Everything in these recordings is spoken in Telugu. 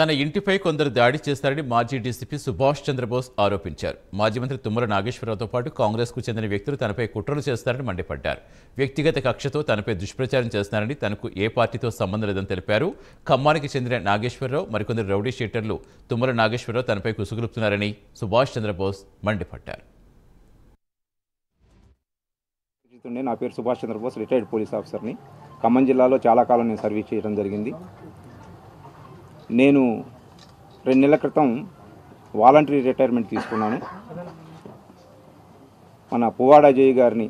తన ఇంటిపై కొందరు దాడి చేస్తారని మాజీ డీసీపీ సుభాష్ చంద్రబోస్ ఆరోపించారు మాజీ మంత్రి తుమ్మల నాగేశ్వరరావుతో పాటు కాంగ్రెస్కు చెందిన వ్యక్తులు తనపై కుట్రలు చేస్తారని మండిపడ్డారు వ్యక్తిగత కక్షతో తనపై దుష్ప్రచారం చేస్తున్నారని తనకు ఏ పార్టీతో సంబంధం లేదని తెలిపారు ఖమ్మానికి చెందిన నాగేశ్వరరావు మరికొందరు రౌడీ షీటర్లు తుమ్మల నాగేశ్వరరావు తనపై కుసుగులుపుతున్నారని సుభాష్ చంద్రబోస్ మండిపడ్డారు ఉండే నా పేరు సుభాష్ చంద్రబోస్ రిటైర్డ్ పోలీస్ ఆఫీసర్ని ఖమ్మం జిల్లాలో చాలా కాలం నేను సర్వీస్ చేయడం జరిగింది నేను రెండు నెలల క్రితం వాలంటరీ రిటైర్మెంట్ తీసుకున్నాను మన పువ్వాడ జయ గారిని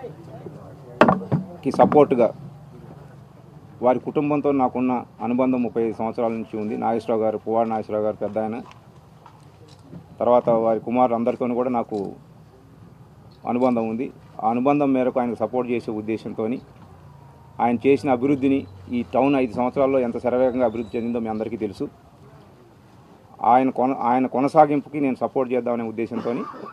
కి సపోర్ట్గా వారి కుటుంబంతో నాకున్న అనుబంధం ముప్పై ఐదు సంవత్సరాల నుంచి ఉంది నాగేశ్వరరావు గారు పువ్వాడ నాగేశ్వరరావు గారు పెద్ద ఆయన తర్వాత వారి కుమారులు అందరితో కూడా నాకు అనుబంధం ఉంది ఆ అనుబంధం మేరకు ఆయనకు సపోర్ట్ చేసే ఉద్దేశంతో ఆయన చేసిన అభివృద్ధిని ఈ టౌన్ ఐదు సంవత్సరాల్లో ఎంత శరవేగంగా అభివృద్ధి చెందిందో మీ అందరికీ తెలుసు ఆయన కొన ఆయన కొనసాగింపుకి నేను సపోర్ట్ చేద్దామనే ఉద్దేశంతో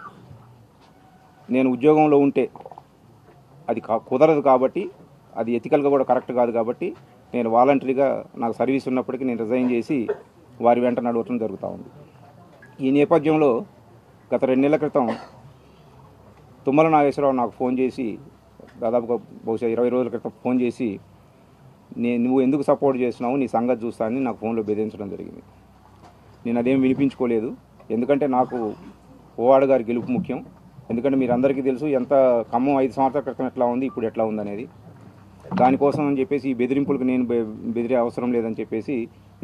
నేను ఉద్యోగంలో ఉంటే అది కా- కుదరదు కాబట్టి అది ఎథికల్గా కూడా కరెక్ట్ కాదు కాబట్టి నేను వాలంటరీగా నాకు సర్వీస్ ఉన్నప్పటికీ నేను రిజైన్ చేసి వారి వెంట నడవటం జరుగుతూ ఉంది ఈ నేపథ్యంలో గత రెండు నెలల క్రితం తుమ్మల నాగేశ్వరరావు నాకు ఫోన్ చేసి దాదాపుగా బహుశా ఇరవై రోజుల క్రితం ఫోన్ చేసి నేను నువ్వు ఎందుకు సపోర్ట్ చేస్తున్నావు నీ సంగతి చూస్తానని నాకు ఫోన్లో బెదిరించడం జరిగింది నేను అదేం వినిపించుకోలేదు ఎందుకంటే నాకు ఓవాడు గారి గెలుపు ముఖ్యం ఎందుకంటే మీరు అందరికీ తెలుసు ఎంత ఖమ్మం ఐదు సంవత్సరాల క్రితం ఎట్లా ఉంది ఇప్పుడు ఎట్లా ఉందనేది దానికోసం అని చెప్పేసి ఈ బెదిరింపులకు నేను బె- బెదిరే అవసరం లేదని చెప్పేసి